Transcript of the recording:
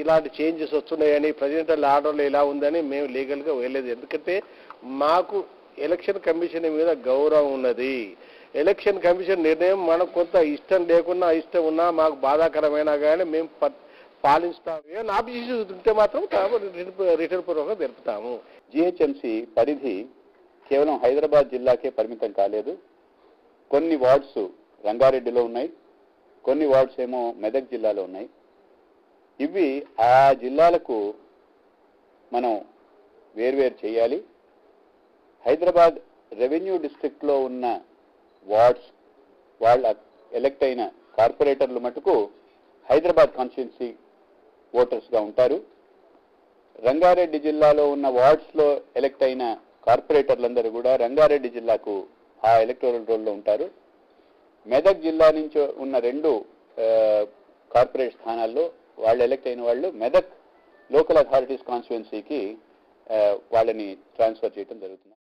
ఇట్లాంటి చేంజెస్ వస్తున్నాయని ప్రెసిడెంటల్ ఆర్డర్లో ఇలా ఉందని మేము లీగల్గా వెళ్ళలేదు ఎందుకంటే మాకు ఎలక్షన్ కమిషన్ మీద గౌరవం ఉన్నది ఎలక్షన్ కమిషన్ నిర్ణయం మనకు కొంత ఇష్టం లేకున్నా ఇష్టం ఉన్నా మాకు బాధాకరమైనా కానీ మేము ప- పాలిస్తాము ఏమైనా ఆబ్జెక్షన్స్ ఉంటే మాత్రం రిటర్న్ పూర్వకంగా తెలుపుతాము జిహెచ్ఎంసి పరిధి కేవలం హైదరాబాద్ జిల్లాకే పరిమితం కాలేదు కొన్ని వార్డ్స్ రంగారెడ్డిలో ఉన్నాయి కొన్ని వార్డ్స్ ఏమో మెదక్ జిల్లాలో ఉన్నాయి ఇవి ఆ జిల్లాలకు మనం వేర్వేరు చేయాలి హైదరాబాద్ రెవెన్యూ డిస్ట్రిక్ట్లో ఉన్న వార్డ్స్ వాళ్ళ ఎలక్ట్ అయిన కార్పొరేటర్లు మటుకు హైదరాబాద్ కాన్స్టిట్యున్సీ ఓటర్స్గా ఉంటారు రంగారెడ్డి జిల్లాలో ఉన్న వార్డ్స్లో ఎలక్ట్ అయిన కార్పొరేటర్లందరూ కూడా రంగారెడ్డి జిల్లాకు ఆ ఎలక్టోరల్ రోల్లో ఉంటారు మెదక్ జిల్లా నుంచి ఉన్న రెండు ఆ, కార్పొరేట్ స్థానాల్లో వాళ్ళు ఎలక్ట్ అయిన వాళ్ళు మెదక్ లోకల్ అథారిటీస్ కాన్స్టిట్యున్సీకి వాళ్ళని ట్రాన్స్ఫర్ చేయడం జరుగుతుంది